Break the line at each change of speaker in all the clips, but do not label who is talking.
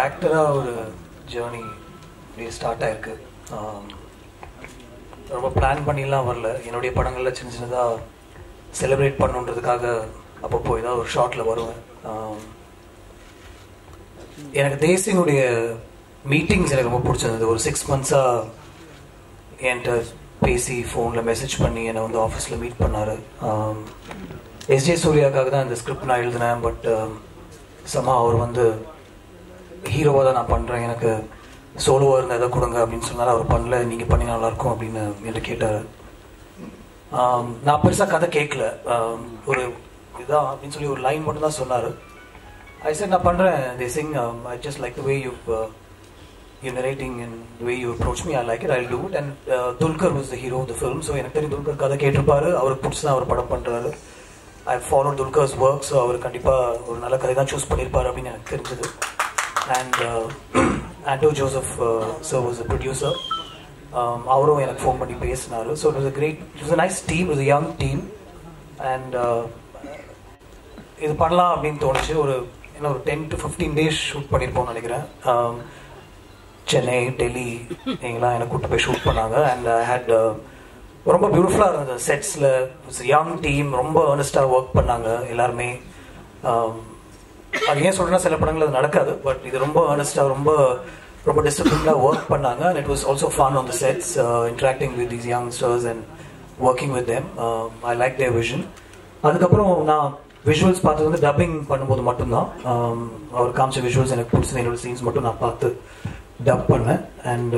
ஆக்டராக ஒரு ஜேர்னி இப்படி ஸ்டார்ட் ஆயிருக்கு ஆம், ரொம்ப பிளான் பண்ணிலாம் வரல என்னுடைய படங்களில் சின்ன சின்னதாக செலிப்ரேட் பண்ணுன்றதுக்காக அப்பப்போ ஏதாவது ஒரு ஷார்ட்டில் வருவேன் ஆம், எனக்கு தேசியனுடைய மீட்டிங்ஸ் எனக்கு ரொம்ப பிடிச்சிருந்தது ஒரு சிக்ஸ் மந்த்ஸாக என்கிட்ட பேசி ஃபோனில் மெசேஜ் பண்ணி என்னை வந்து ஆஃபீஸில் மீட் பண்ணார் எஸ்ஜே சூர்யாக்காக தான் இந்த ஸ்கிரிப்ட் நான் எழுதினேன் பட் சமா அவர் வந்து ஹீரோவாக தான் நான் பண்ணுறேன் எனக்கு சோலோவாக இருந்த எதை கொடுங்க அப்படின்னு சொன்னார் அவர் பண்ணல நீங்கள் பண்ணி நல்லாயிருக்கும் அப்படின்னு என்கிட்ட கேட்டார் ஆம், நான் பெருசாக கதை கேட்கல ஆம், ஒரு இதான் அப்படின்னு சொல்லி ஒரு லைன் மட்டும் தான் சொன்னார் ஐ சார் நான் பண்ணுறேன் தே சிங் I just like the way you you narrating and way you approach me I like it I do it and Dulquer was the hero of the film so எனக்கு தெரியும் துல்கர் கதை கேட்டிருப்பாரு அவருக்கு பிடிச்சி தான் அவர் படம் பண்ணுறாரு I follow Dulquer's work so அவர் கண்டிப்பாக ஒரு நல்ல கதை தான் சூஸ் பண்ணியிருப்பாரு அப்படின்னு எனக்கு தெரிஞ்சது and Anto Joseph sir was a producer அவரும் எனக்கு ஃபோன் பண்ணி பேசினாரு so it was a great it was a nice team it young team and இது பண்ணலாம் அப்படின்னு தோணுச்சு ஒரு என்ன ஒரு ten to fifteen days shoot பண்ணியிருப்போம்னு நினைக்கிறேன் Um, சென்னை டெல்லி எங்கெல்லாம் எனக்கு கூட்டு போய் ஷூட் பண்ணாங்க அண்ட் ஐ ஹேட் ரொம்ப பியூட்டிஃபுல்லாக இருந்தது செட்ஸில் யங் டீம் ரொம்ப ஏர்னஸ்டாக ஒர்க் பண்ணாங்க எல்லாருமே Um, அது ஏன் சொல்றேன்னா சில படங்கள் அது நடக்காது பட் இது ரொம்ப ஏர்னஸ்டாக ரொம்ப ரொம்ப டிசிப்ளினாக ஒர்க் பண்ணாங்க and it was also fun on the sets interacting with these youngsters and working with them I like their vision அதுக்கப்புறம் நான் விஷுவல்ஸ் பார்த்தது வந்து டப்பிங் பண்ணும்போது மட்டும்தான் Um, அவர் காமிச்ச விஷுவல்ஸ் எனக்கு பிடிச்சது என்னோட சீன்ஸ் மட்டும் நான் பார்த்து டப் பண்ணேன் and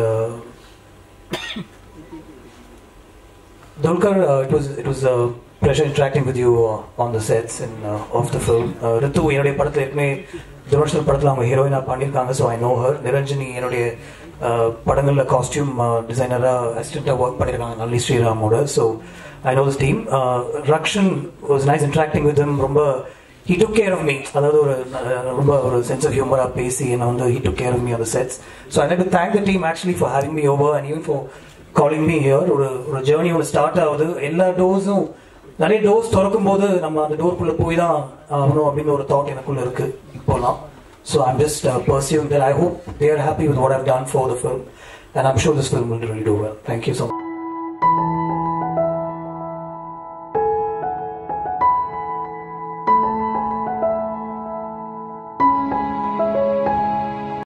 Dulkar, uh, it was it was a pleasure interacting with you uh, on the sets and uh, of the film. Uh, Ritu என்னுடைய படத்தில் ஏற்கனவே துரட்சல் படத்தில் அவங்க ஹீரோயினாக பண்ணியிருக்காங்க so I know her Niranjani என்னுடைய uh, படங்களில் காஸ்டியூம் டிசைனராக அசிஸ்டண்ட்டாக ஒர்க் பண்ணியிருக்காங்க நல்லி ஸ்ரீராமோட so I know this team Rakshan was nice interacting with ரொம்ப he took care of me அதாவது ஒரு uh, ரொம்ப ஒரு சென்ஸ் ஆஃப் ஹியூமராக பேசி என்னை வந்து he took care of me on the sets so I like to thank the team actually for having me over and even for calling me here ஒரு ஒரு journey ஒன்று ஸ்டார்ட் ஆகுது எல்லா டோர்ஸும் நிறைய டோர்ஸ் திறக்கும் போது நம்ம அந்த டோர்க்குள்ளே போய் தான் ஆகணும் அப்படின்னு ஒரு தாட் எனக்குள்ள இருக்கு இப்போலாம் so I'm just pursuing that I hope they are happy with what I've done for the film and I'm sure this film will really do well thank you so much